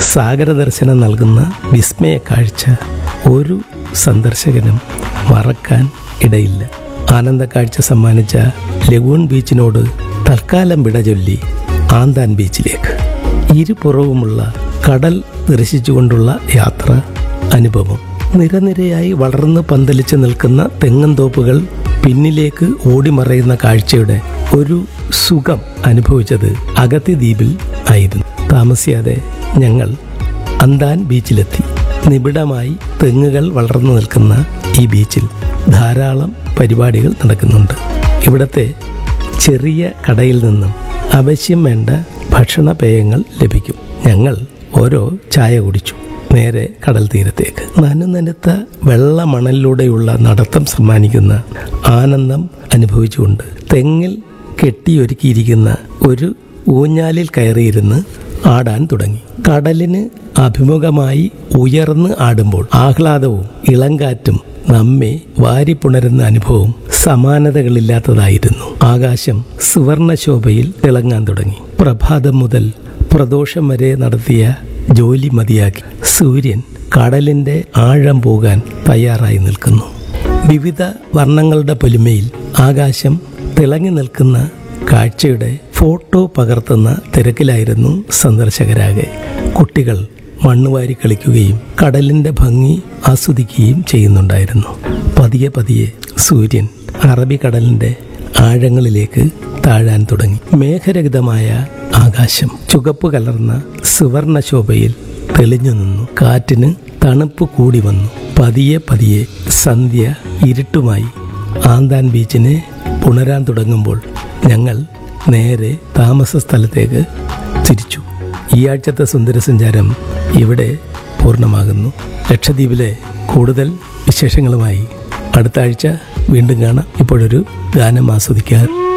സാഗര ദർശനം നൽകുന്ന വിസ്മയ കാഴ്ച ഒരു സന്ദർശകനും മറക്കാൻ ഇടയില്ല ആനന്ദ കാഴ്ച സമ്മാനിച്ച ലഗൂൺ ബീച്ചിനോട് തൽക്കാലം വിട ചൊല്ലി ആന്താൻ ബീച്ചിലേക്ക് ഇരുപുറവുമുള്ള കടൽ ദർശിച്ചുകൊണ്ടുള്ള യാത്ര അനുഭവം നിരനിരയായി വളർന്ന് പന്തലിച്ച് നിൽക്കുന്ന തെങ്ങന്തോപ്പുകൾ പിന്നിലേക്ക് ഓടിമറയുന്ന കാഴ്ചയുടെ ഒരു സുഖം അനുഭവിച്ചത് അഗത്തി ദ്വീപിൽ ആയിരുന്നു താമസിയാതെ ഞങ്ങൾ അന്താൻ ബീച്ചിലെത്തി നിബിഡമായി തെങ്ങുകൾ വളർന്നു നിൽക്കുന്ന ഈ ബീച്ചിൽ ധാരാളം പരിപാടികൾ നടക്കുന്നുണ്ട് ഇവിടത്തെ ചെറിയ കടയിൽ നിന്നും ആവശ്യം വേണ്ട ഭക്ഷണപേയങ്ങൾ ലഭിക്കും ഞങ്ങൾ ഓരോ ചായ കുടിച്ചു നേരെ കടൽ തീരത്തേക്ക് നനുനനുത്ത വെള്ള മണലിലൂടെയുള്ള നടത്തം സമ്മാനിക്കുന്ന ആനന്ദം അനുഭവിച്ചുകൊണ്ട് തെങ്ങിൽ കെട്ടിയൊരുക്കിയിരിക്കുന്ന ഒരു ഊഞ്ഞാലിൽ കയറിയിരുന്ന് ആടാൻ തുടങ്ങി കടലിന് അഭിമുഖമായി ഉയർന്ന് ആടുമ്പോൾ ആഹ്ലാദവും ഇളങ്കാറ്റും നമ്മെ വാരിപ്പുണരുന്ന അനുഭവം സമാനതകളില്ലാത്തതായിരുന്നു ആകാശം സുവർണശോഭയിൽ തിളങ്ങാൻ തുടങ്ങി പ്രഭാതം മുതൽ പ്രദോഷം വരെ നടത്തിയ ജോലി മതിയാക്കി സൂര്യൻ കടലിന്റെ ആഴം പോകാൻ തയ്യാറായി നിൽക്കുന്നു വിവിധ വർണ്ണങ്ങളുടെ പൊലിമയിൽ ആകാശം തിളങ്ങി നിൽക്കുന്ന കാഴ്ചയുടെ ഫോട്ടോ പകർത്തുന്ന തിരക്കിലായിരുന്നു സന്ദർശകരാകെ കുട്ടികൾ മണ്ണുവാരി കളിക്കുകയും കടലിന്റെ ഭംഗി ആസ്വദിക്കുകയും ചെയ്യുന്നുണ്ടായിരുന്നു പതിയെ പതിയെ സൂര്യൻ അറബിക്കടലിന്റെ ആഴങ്ങളിലേക്ക് താഴാൻ തുടങ്ങി മേഘരഹിതമായ ആകാശം ചുവപ്പ് കലർന്ന സുവർണ ശോഭയിൽ തെളിഞ്ഞു നിന്നു കാറ്റിന് തണുപ്പ് കൂടി വന്നു പതിയെ പതിയെ സന്ധ്യ ഇരുട്ടുമായി ആന്താൻ ബീച്ചിനെ പുണരാൻ തുടങ്ങുമ്പോൾ ഞങ്ങൾ നേരെ താമസ സ്ഥലത്തേക്ക് തിരിച്ചു ഈ ആഴ്ചത്തെ സുന്ദരസഞ്ചാരം ഇവിടെ പൂർണ്ണമാകുന്നു ലക്ഷദ്വീപിലെ കൂടുതൽ വിശേഷങ്ങളുമായി അടുത്ത ആഴ്ച വീണ്ടും കാണാം ഇപ്പോഴൊരു ഗാനം ആസ്വദിക്കാൻ